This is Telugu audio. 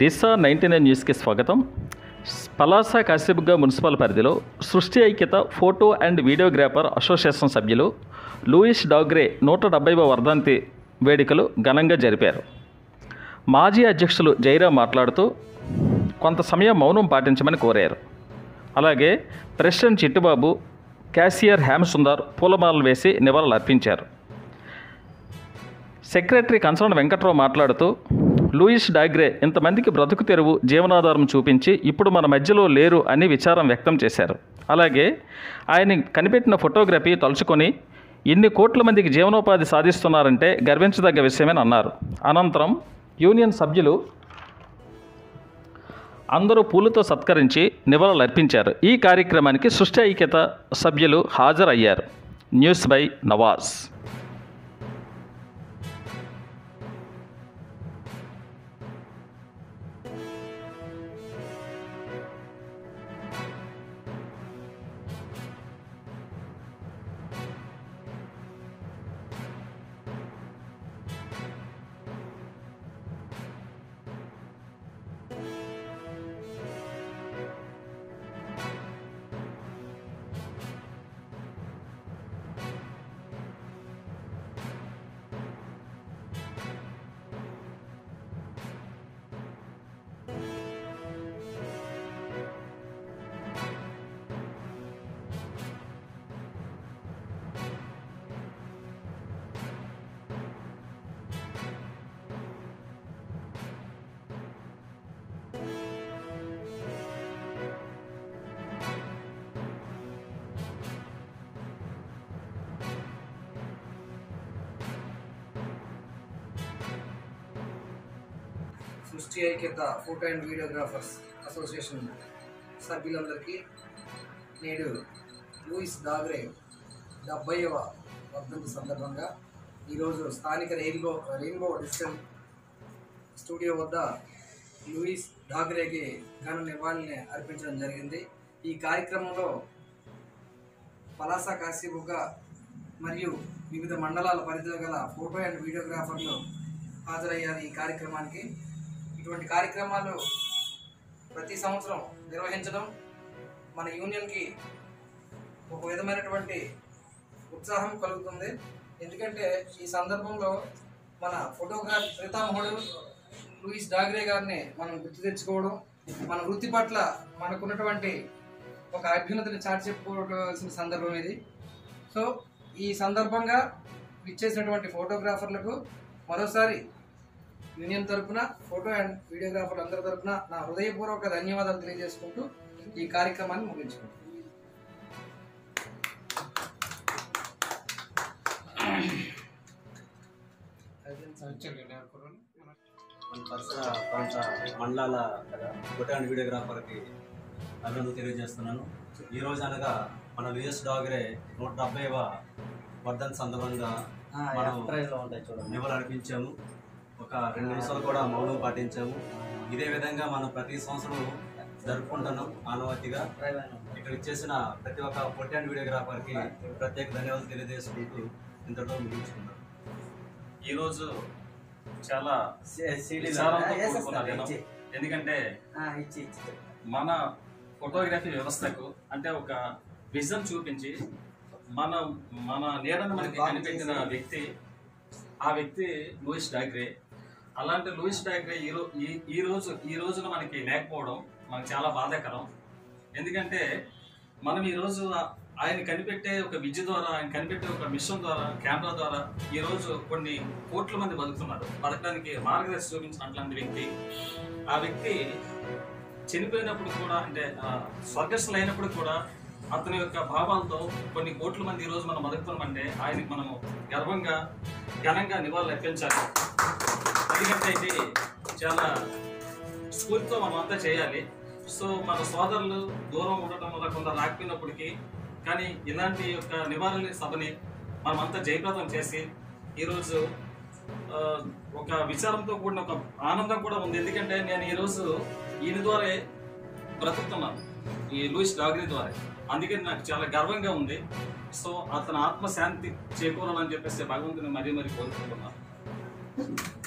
దిశ నైంటీ నైన్ న్యూస్కి స్వాగతం పలాస కాశీబుగ్గ మున్సిపల్ పరిధిలో సృష్టి ఐక్యత ఫోటో అండ్ వీడియోగ్రాఫర్ అసోసియేషన్ సభ్యులు లూయిస్ డాగ్రే నూట డెబ్బైవ వర్ధంతి వేడుకలు ఘనంగా జరిపారు మాజీ అధ్యక్షులు జైరాం మాట్లాడుతూ కొంత సమయం మౌనం పాటించమని కోరారు అలాగే ప్రెసిడెంట్ చిట్టుబాబు క్యాషియర్ హేమసుందర్ పూలమాలలు వేసి నివాళులు అర్పించారు సెక్రటరీ కన్సర్న్ వెంకట్రావు మాట్లాడుతూ లూయిస్ డాగ్రే ఇంతమందికి బ్రతుకు తెరువు జీవనాధారం చూపించి ఇప్పుడు మన మధ్యలో లేరు అని విచారం వ్యక్తం చేశారు అలాగే ఆయన కనిపెట్టిన ఫోటోగ్రఫీ తలుచుకొని ఇన్ని కోట్ల మందికి జీవనోపాధి సాధిస్తున్నారంటే గర్వించదగ్గ విషయమని అన్నారు అనంతరం యూనియన్ సభ్యులు అందరూ పూలతో సత్కరించి నివాళులు అర్పించారు ఈ కార్యక్రమానికి సృష్టి ఐక్యత సభ్యులు హాజరయ్యారు న్యూస్ బై నవాజ్ సృష్టి ఐక్యత ఫోటో అండ్ వీడియోగ్రాఫర్స్ అసోసియేషన్ సభ్యులందరికీ నేడు లూయిస్ డాగ్రే డెబ్బైవ వర్ధంతి సందర్భంగా ఈరోజు స్థానిక రెయిన్బో రెయిన్బో డిజిటల్ స్టూడియో వద్ద లూయిస్ డాగ్రేకి ఘన నివాళిని అర్పించడం జరిగింది ఈ కార్యక్రమంలో పలాస కాశీబుగ్గ మరియు వివిధ మండలాల పరిధిలో గల ఫోటో అండ్ వీడియోగ్రాఫర్లు హాజరయ్యారు ఈ కార్యక్రమానికి ఇటువంటి కార్యక్రమాలు ప్రతి సంవత్సరం నిర్వహించడం మన యూనియన్కి ఒక విధమైనటువంటి ఉత్సాహం కలుగుతుంది ఎందుకంటే ఈ సందర్భంలో మన ఫోటోగ్రాఫ్ ప్రీతామహుడు లూయిస్ డాగ్రే గారిని మనం గుర్తు తెచ్చుకోవడం మన వృత్తి పట్ల మనకున్నటువంటి ఒక అభ్యున్నతిని చాటి చెప్పుకోవాల్సిన సందర్భం ఇది సో ఈ సందర్భంగా ఇచ్చేసినటువంటి ఫోటోగ్రాఫర్లకు మరోసారి యూనియన్ తరపున ఫోటో అండ్ వీడియోగ్రాఫర్లు అందరి తరపున నా హృదయపూర్వక ధన్యవాదాలు తెలియజేసుకుంటూ ఈ కార్యక్రమాన్ని ముగించుకుంటాను మన పరిసర ప్రాంత మండలాల ఫోటో వీడియోగ్రాఫర్కి అభినందన తెలియజేస్తున్నాను ఈ రోజు అనగా మన విఎస్ డాగరే నూట డెబ్బైవ వర్ధన్ సందర్భంగా మనం నివాళులు అర్పించాము ఒక రెండు నిమిషాలు కూడా మౌనం పాటించాము ఇదే విధంగా మనం ప్రతి సంవత్సరం జరుపుకుంటున్నాం ఆనవాతిగా ఇక్కడ ఇచ్చేసిన ప్రతి ఒక్క ఫోటో అండ్ వీడియోగ్రాఫర్కి ప్రత్యేక ధన్యవాదాలు తెలియజేసుకుంటూ ఇంతటితో ముగించుకున్నాం ఈరోజు చాలా విచారంతో కూడుకున్న దినం. ఎందుకంటే మన ఫోటోగ్రఫీ వ్యవస్థకు అంటే ఒక విజన్ చూపించి మన మన నీడను మనకి కనిపెట్టిన వ్యక్తి ఆ వ్యక్తి లూయిస్ డాగ్రే అలాంటి లూయిస్ డాగ్రే ఈ రో ఈ ఈ రోజు ఈ రోజున మనకి లేకపోవడం మనకు చాలా బాధాకరం ఎందుకంటే మనం ఈ రోజు ఆయన కనిపెట్టే ఒక విద్య ద్వారా ఆయన కనిపెట్టే ఒక మిషన్ ద్వారా కెమెరా ద్వారా ఈ రోజు కొన్ని కోట్ల మంది బతుకుతున్నారు బతకడానికి మార్గదర్శి చూపించినట్లాంటి వ్యక్తి ఆ వ్యక్తి చనిపోయినప్పుడు కూడా అంటే ఆ, స్వర్గస్థులు అయినప్పుడు కూడా అతని యొక్క భావాలతో కొన్ని కోట్ల మంది ఈ రోజు మనం బతుకుతున్నామంటే ఆయనకి మనము గర్వంగా ఘనంగా నివాళులు అర్పించాలి ఎందుకంటే ఇది చాలా స్ఫూర్తితో మనం అంతా చేయాలి సో మన సోదరులు దూరం ఉండటం వల్ల కొంత రాకపోయినప్పటికీ కానీ ఇలాంటి యొక్క నివారణ సభని మనమంతా జయప్రదం చేసి ఈరోజు ఆ, ఒక విచారంతో కూడిన ఒక ఆనందం కూడా ఉంది ఎందుకంటే నేను ఈరోజు ఈయన ద్వారా బ్రతుకుతున్నాను ఈ లూయిస్ డాగ్రీ ద్వారా అందుకని నాకు చాలా గర్వంగా ఉంది సో అతని ఆత్మశాంతి చేకూరాలని చెప్పేసి భగవంతుని మరీ మరీ కోరుకుంటున్నాను